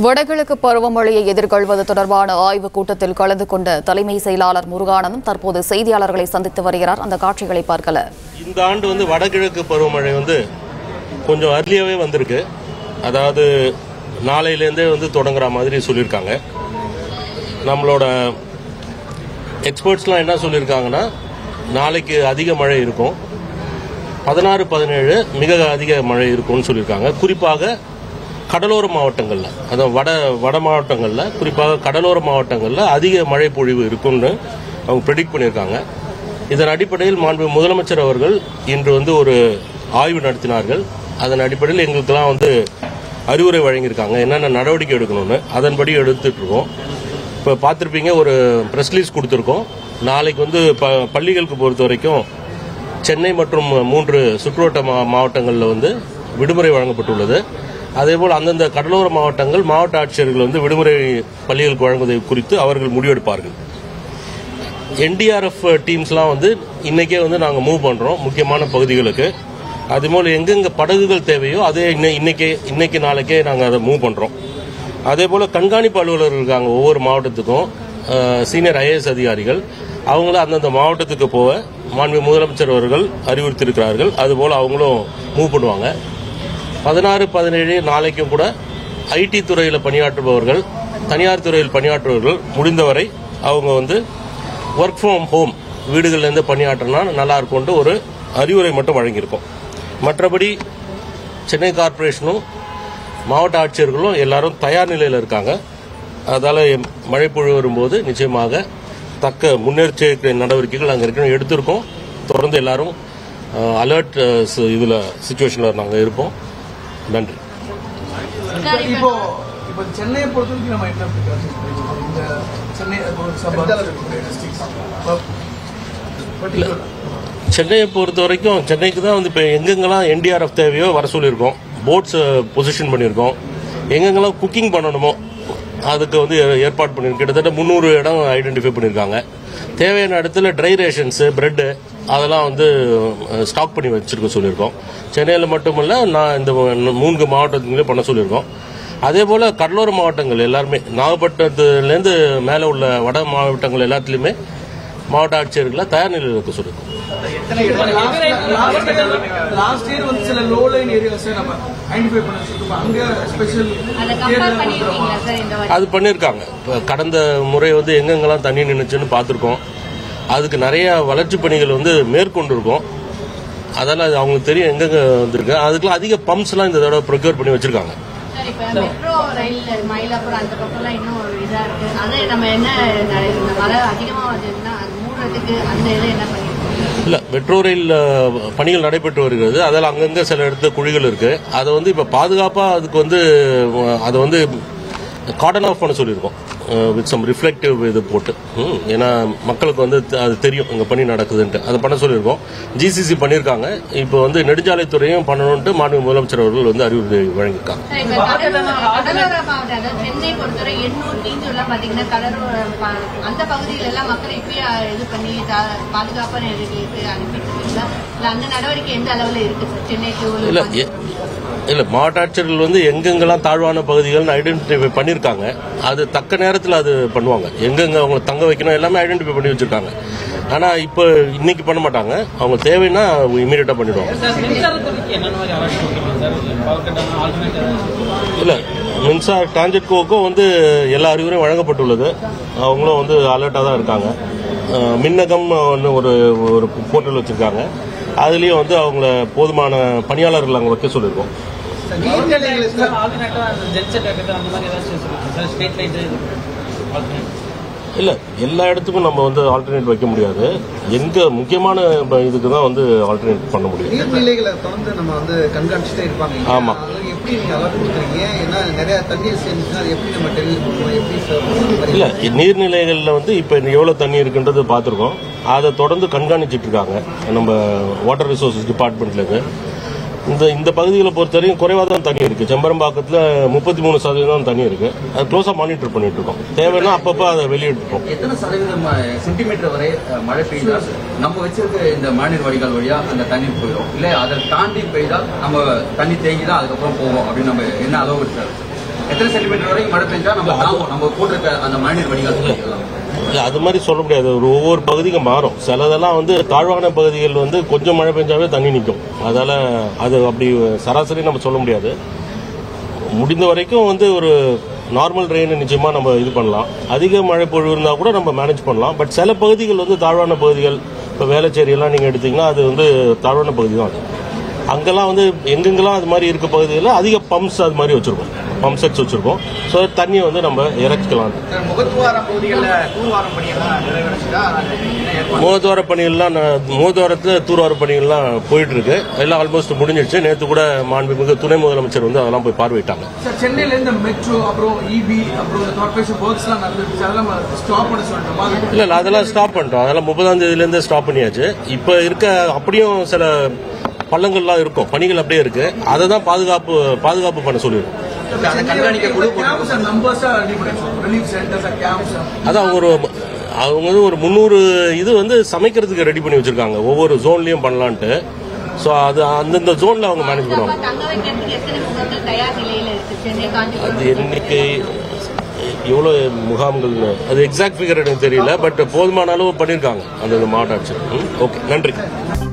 வடகிழக்கு பருவமழையை எதிர்கொள்வது தொடர்பான ஆய்வுக் கூட்டத்தில் கலந்து கொண்ட தலைமை செயலாளர் முருகானந்தம் தற்போது செய்தியாளர்களை சந்தித்து வருகிறார் அந்த காட்சிகளை பார்க்கல இந்த ஆண்டு வந்து வடகிழக்கு பருவமழை வந்து கொஞ்சம் அர்லியாவே வந்திருக்கு அதாவது நாளையிலேருந்தே வந்து தொடங்குற மாதிரி சொல்லியிருக்காங்க நம்மளோட எக்ஸ்பர்ட்ஸ்லாம் என்ன சொல்லியிருக்காங்கன்னா நாளைக்கு அதிக மழை இருக்கும் பதினாறு பதினேழு மிக அதிக மழை இருக்கும்னு சொல்லியிருக்காங்க குறிப்பாக கடலோர மாவட்டங்களில் அதாவது வட வட மாவட்டங்களில் குறிப்பாக கடலோர மாவட்டங்களில் அதிக மழை பொழிவு இருக்கும்னு அவங்க ப்ரெடிக்ட் பண்ணியிருக்காங்க இதன் அடிப்படையில் மாண்பு முதலமைச்சர் அவர்கள் இன்று வந்து ஒரு ஆய்வு நடத்தினார்கள் அதன் அடிப்படையில் எங்களுக்கெல்லாம் வந்து அறிவுரை வழங்கியிருக்காங்க என்னென்ன நடவடிக்கை எடுக்கணும்னு அதன்படி எடுத்துட்டு இருக்கோம் இப்போ பார்த்துருப்பீங்க ஒரு ப்ரெஸ் ரிலீஸ் கொடுத்துருக்கோம் நாளைக்கு வந்து ப பள்ளிகளுக்கு பொறுத்த வரைக்கும் சென்னை மற்றும் மூன்று சுற்றுவட்ட மா- மாவட்டங்களில் வந்து விடுமுறை வழங்கப்பட்டுள்ளது அதேபோல் அந்தந்த கடலோர மாவட்டங்கள் மாவட்ட ஆட்சியர்கள் வந்து விடுமுறை பள்ளிகளுக்கு வழங்குவதை குறித்து அவர்கள் முடிவெடுப்பார்கள் என்டிஆர்எஃப் டீம்ஸ்லாம் வந்து இன்னைக்கே வந்து நாங்கள் மூவ் பண்ணுறோம் முக்கியமான பகுதிகளுக்கு அதுபோல் எங்கெங்க படகுகள் தேவையோ அதே இன்னை- இன்னைக்கே இன்னைக்கு நாளைக்கே நாங்கள் அதை மூவ் பண்ணுறோம் அதே போல் கண்காணிப்பு அலுவலர்கள் இருக்காங்க ஒவ்வொரு மாவட்டத்துக்கும் சீனியர் ஐஏஎஸ் அதிகாரிகள் அவங்கள அந்தந்த மாவட்டத்துக்கு போக மாண்பு முதலமைச்சர் அவர்கள் அறிவுறுத்தியிருக்கிறார்கள் அதுபோல் அவங்களும் மூவ் பண்ணுவாங்க பதினாறு பதினேழு நாளைக்கும் கூட ஐடி துறையில் பணியாற்றுபவர்கள் தனியார் துறையில் பணியாற்றுபவர்கள் முடிந்தவரை அவங்க வந்து ஒர்க் ஃப்ரம் ஹோம் வீடுகள்லேருந்து பணியாற்றினா நல்லா இருக்கும்ட்டு ஒரு அறிவுரை மட்டும் வழங்கியிருக்கோம் மற்றபடி சென்னை கார்ப்பரேஷனும் மாவட்ட ஆட்சியர்களும் எல்லாரும் தயார் நிலையில் இருக்காங்க அதால் மழைப்பொழிவு வரும்போது நிச்சயமாக தக்க முன்னெச்சரிக்கை நடவடிக்கைகள் அங்கே இருக்கணும் எடுத்திருக்கோம் தொடர்ந்து எல்லாரும் அலர்ட் இதில் சுச்சுவேஷனில் நாங்கள் இருப்போம் நன்றி இப்போ இப்போ சென்னையை பொறுத்த வரைக்கும் நம்ம என்ன precautions இந்த சென்னை பர்டிகுலர் சென்னையை பொறுத்த வரைக்கும் சென்னைக்கு தான் வந்து இப்போ எங்கெங்கெல்லாம் என்டிஆர்எஃப் தேவையோ வர சொல்லியிருக்கோம் போட்ஸ் பொசிஷன் பண்ணியிருக்கோம் எங்கெங்கெல்லாம் குக்கிங் பண்ணணுமோ அதுக்கு வந்து ஏ- ஏற்பாடு பண்ணியிருக்கோம் கிட்டத்தட்ட முந்நூறு இடம் ஐடென்டிஃபை பண்ணியிருக்காங்க தேவையான இடத்துல ட்ரை ரேஷன்ஸு பிரெட்டு அதெல்லாம் வந்து ஸ்டாக் பண்ணி வச்சிருக்க சொல்லியிருக்கோம் சென்னையில் மட்டுமல்ல நான் இந்த மூன்று மாவட்டத்துலேயும் பண்ண சொல்லியிருக்கோம் அதே போல் கடலோர மாவட்டங்கள் எல்லாருமே நாகப்பட்டினத்துலேருந்து மேலே உள்ள வட மாவட்டங்கள் எல்லாத்துலேயுமே மாவட்ட ஆட்சியர்களை தயார் நிலையில் இருக்க சொல்லியிருக்கோம் லாஸ்ட் இயர் வந்து சில லோ லைன் ஏரியாஸ் நம்ம ஐடென்டிஃபை பண்ண சொல்லிட்டு அங்க ஸ்பெஷல் அதை கம்பேர் பண்ணிருக்கீங்களா சார் இந்த வாட்டி அது பண்ணியிருக்காங்க இப்போ கடந்த முறை வந்து எங்கெங்கெல்லாம் தண்ணி நின்றுச்சுன்னு பார்த்துருக்கோம் அதுக்கு நிறைய வளர்ச்சி பணிகள் வந்து மேற்கொண்டிருக்கோம் அதெல்லாம் அது அவங்களுக்கு தெரியும் எங்கெங்க வந்திருக்கு அதுக்கெல்லாம் அதிக பம்ப்ஸ்லாம் இந்த தடவை ப்ரொக்யூர் பண்ணி வச்சிருக்காங்க சார் இப்ப மெட்ரோ ரயில் மயிலாப்பூர் அந்த பக்கம்லாம் இன்னும் ஒரு இதா இருக்கு அதை நம்ம என்ன நட- இந்த மழை அதிகமா வந்ததுன்னா அது மூடுறதுக்கு அந்த இதை என்ன பண்ணிருக்கோம் இல்ல மெட்ரோ ரயில் அஹ், பணிகள் நடைபெற்று வருகிறது அதில் அங்கங்க சில இடத்துல குழிகள் இருக்கு அதை வந்து இப்ப பாதுகாப்பா அதுக்கு வந்து அஹ், அதை வந்து கார்டன் ஆஃப் பண்ண சொல்லியிருக்கோம் வித் சம் ரிஃப்ளெக்டிவ் இது போட்டு ம், ஏன்னா மக்களுக்கு வந்து த- அது தெரியும் இங்க பணி நடக்குதுன்ட்டு அதை பண்ண சொல்லியிருக்கோம் ஜிசிசி பண்ணியிருக்காங்க இப்போ வந்து நெடுஞ்சாலைத்துறையும் பண்ணணும்ட்டு மாண்பு முதலமைச்சர் அவர்கள் வந்து அறிவுரை வழங்கியிருக்காங்க சார் இப்ப கடலோர கடலோர மாவட்டம் அதாவது சென்னை பொறுத்தவரை எண்ணூர் தீஞ்சு எல்லாம் பாத்தீங்கன்னா கடலோர ப- அந்த பகுதியில எல்லாம் மக்கள் இப்பயே இது பண்ணி தா- பாதுகாப்பான இடங்களுக்கு அனுப்பிட்டு இருக்கீங்களா இல்ல அந்த நடவடிக்கை எந்த அளவுல இருக்கு சார் சென்னைக்கு ஒரு இல்ல எ- இல்ல மாவட்ட ஆட்சியர்கள் வந்து எங்கெங்கெல்லாம் தாழ்வான பகுதிகள் ஐடென்டிஃபை பண்ணியிருக்காங்க அது தக்க நேரத்தில் அது பண்ணுவாங்க எங்கெங்க அவங்க தங்க வைக்கணும் எல்லாமே ஐடென்டிஃபை பண்ணி வச்சிருக்காங்க ஆனா இப்போ இன்னைக்கு பண்ண மாட்டாங்க அவங்க தேவைன்னா இமீடியட்டா பண்ணிடுவாங்க சார் மின்சாரத்துறைக்கு என்னென்ன மாதிரி அலர்ட் கொடுக்குறீங்க சார் பவர் கட் ஆல்டர்னேட் இல்ல மின்சார டிரான்ஜெட்கோவுக்கும் வந்து எல்லா அறிவுரையும் வழங்கப்பட்டுள்ளது அவங்களும் வந்து அலர்ட்டாக தான் இருக்காங்க அஹ், மின்னகம் ஒன்று ஒரு ஒரு போர்ட்டல் வச்சிருக்காங்க அதுலேயும் வந்து அவங்கள போதுமான பணியாளர்கள் அங்கே வைக்க சொல்லியிருக்கோம் ஆல்டர்னேட்டா ஜென்செட் வைக்கிறது அந்த மாதிரி ஏதாச்சும் சொல்லுங்க சார் ஸ்ட்ரீட் லைட் ஆல்டர்னேட் இல்ல எல்லா இடத்துக்கும் நம்ம வந்து ஆல்டர்னேட் வைக்க முடியாது எங்க முக்கியமான இப்ப இதுக்கு தான் வந்து ஆல்டர்னேட் பண்ண முடியும் நீர்நிலைகளை தொடர்ந்து நம்ம வந்து கண்காணிச்சுட்டே இருப்பாங்க இல்லையா? ஆமா. அது எப்படி நீங்க அலர்ட் கொடுக்குறீங்க ஏன்னா நிறைய தண்ணீர் சேர்ந்துச்சுன்னா அது எப்படி நம்ம டெலிவரி பண்ணுவோம் எப்படி சார் இல்ல நீர்நிலைகள்ல வந்து இப்ப எவ்வளவு தண்ணி இருக்குன்றது பார்த்திருக்கோம் அதை தொடர்ந்து கண்காணிச்சிட்டு இருக்காங்க நம்ம வாட்டர் ரிசோர்சஸ் டிபார்ட்மெண்ட்ல இருந்து இந்த இந்த பகுதிகளை பொறுத்தவரைக்கும் குறைவாக தான் தண்ணி இருக்கு செம்பரம்பாக்கத்தில் முப்பத்தி மூணு சதவீதம் தண்ணி இருக்கு அது க்ளோஸாக மானிட்டர் பண்ணிட்டு இருக்கோம் தேவைன்னா அப்பப்போ அதை வெளியிட்டுருக்கோம் எத்தனை சதவீதம் அஹ், சென்டிமீட்டர் வரை அஹ், மழை பெய்தா நம்ம வச்சிருக்க இந்த மழைநீர் வடிகால் வழியா அந்த தண்ணீர் போயிடும் இல்ல அதை தாண்டி பெய்தால் நம்ம தண்ணி தேங்கி தான் அதுக்கப்புறம் போவோம் அப்படின்னு நம்ம என்ன அளவு சார் எத்தனை சென்டிமீட்டர் வரைக்கும் மழை பெஞ்சா நம்ம தாங்கும் நம்ம போட்டிருக்க அந்த மழைநீர் வடிகால் தொட்டிகள்லாம் இல்ல, அது மாதிரி சொல்ல முடியாது ஒரு ஒவ்வொரு பகுதிக்கும் மாறும் சிலதெல்லாம் வந்து தாழ்வான பகுதிகள் வந்து கொஞ்சம் மழை பெஞ்சாவே தண்ணி நிற்கும் அதால அது அப்படி சராசரி நம்ம சொல்ல முடியாது முடிந்த வரைக்கும் வந்து ஒரு நார்மல் ரெயின் நிச்சயமா நம்ம இது பண்ணலாம் அதிக மழை பொழிவு இருந்தால் கூட நம்ம மேனேஜ் பண்ணலாம் பட் சில பகுதிகள் வந்து தாழ்வான பகுதிகள் இப்போ வேளச்சேரி எல்லாம் நீங்கள் எடுத்தீங்கன்னா அது வந்து தாழ்வான பகுதி தான் அது அங்கெல்லாம் வந்து எங்கெங்கெல்லாம் அது மாதிரி இருக்க பகுதிகளில் அதிக பம்ப்ஸ் அது மாதிரி வச்சிருக்கோம் பம்ப் செட்ஸ் வச்சிருக்கோம் ஸோ தண்ணியை வந்து நம்ம இறக்கலாம் சார் முகத்துவாரம் பகுதிகளில் தூர்வாரம் பணியெல்லாம் நிறைவேறச்சுட்டா என்ன ஏற்பாடு மூவத்தார பணிகள்லாம் நான் மூவத்தாரத்தில் தூர்வார பணிகள்லாம் போயிட்டு இருக்கு எல்லாம் ஆல்மோஸ்ட் முடிஞ்சிடுச்சு நேற்று கூட மாண்புமிகு துணை முதலமைச்சர் வந்து அதெல்லாம் போய் பார்வையிட்டாங்க சார் சென்னையில இந்த மெட்ரோ அப்புறம் இபி அப்புறம் இந்த கார்பரேஷன் ஒர்க்ஸ்லாம் நடந்துருச்சு அதெல்லாம் ஸ்டாப் பண்ண சொல்லிட்டோமா இல்ல இல்ல அதெல்லாம் ஸ்டாப் பண்ணிட்டோம் அதெல்லாம் முப்பதாம் தேதியில இருந்தே ஸ்டாப் பண்ணியாச்சு இப்ப இருக்க அப்படியும் சில பள்ளங்கள்லாம் இருக்கும் பணிகள் அப்படியே இருக்கு அதை தான் பாதுகாப்பு பாதுகாப்பு பண்ண சொல்லியிருக்கோம் அதை கண்காணிக்க குழு கேம்ப்ஸ் நம்பர்ஸா ரெடி பண்ணி ரிலீஃப் சென்டர்ஸ் கேம்ப்ஸ் அது அவங்க ஒரு அவங்க வந்து ஒரு முந்நூறு இது வந்து சமைக்கிறதுக்கு ரெடி பண்ணி வச்சிருக்காங்க ஒவ்வொரு ஜோன்லயும் பண்ணலான்ட்டு ஸோ அது அந்தந்த ஜோன்ல அவங்க மேனேஜ் பண்ணுவாங்க தங்க வைக்கிறதுக்கு எத்தனை முகாம்கள் தயார் நிலையில இருக்கு சென்னை காஞ்சிபுரம் அது எண்ணிக்கை எவ்வளோ முகாம்கள் அது எக்ஸாக்ட் ஃபிகர் எனக்கு தெரியல பட் போதுமான அளவு பண்ணியிருக்காங்க அந்த மாவட்ட ஆட்சியர் ஓகே நன்றி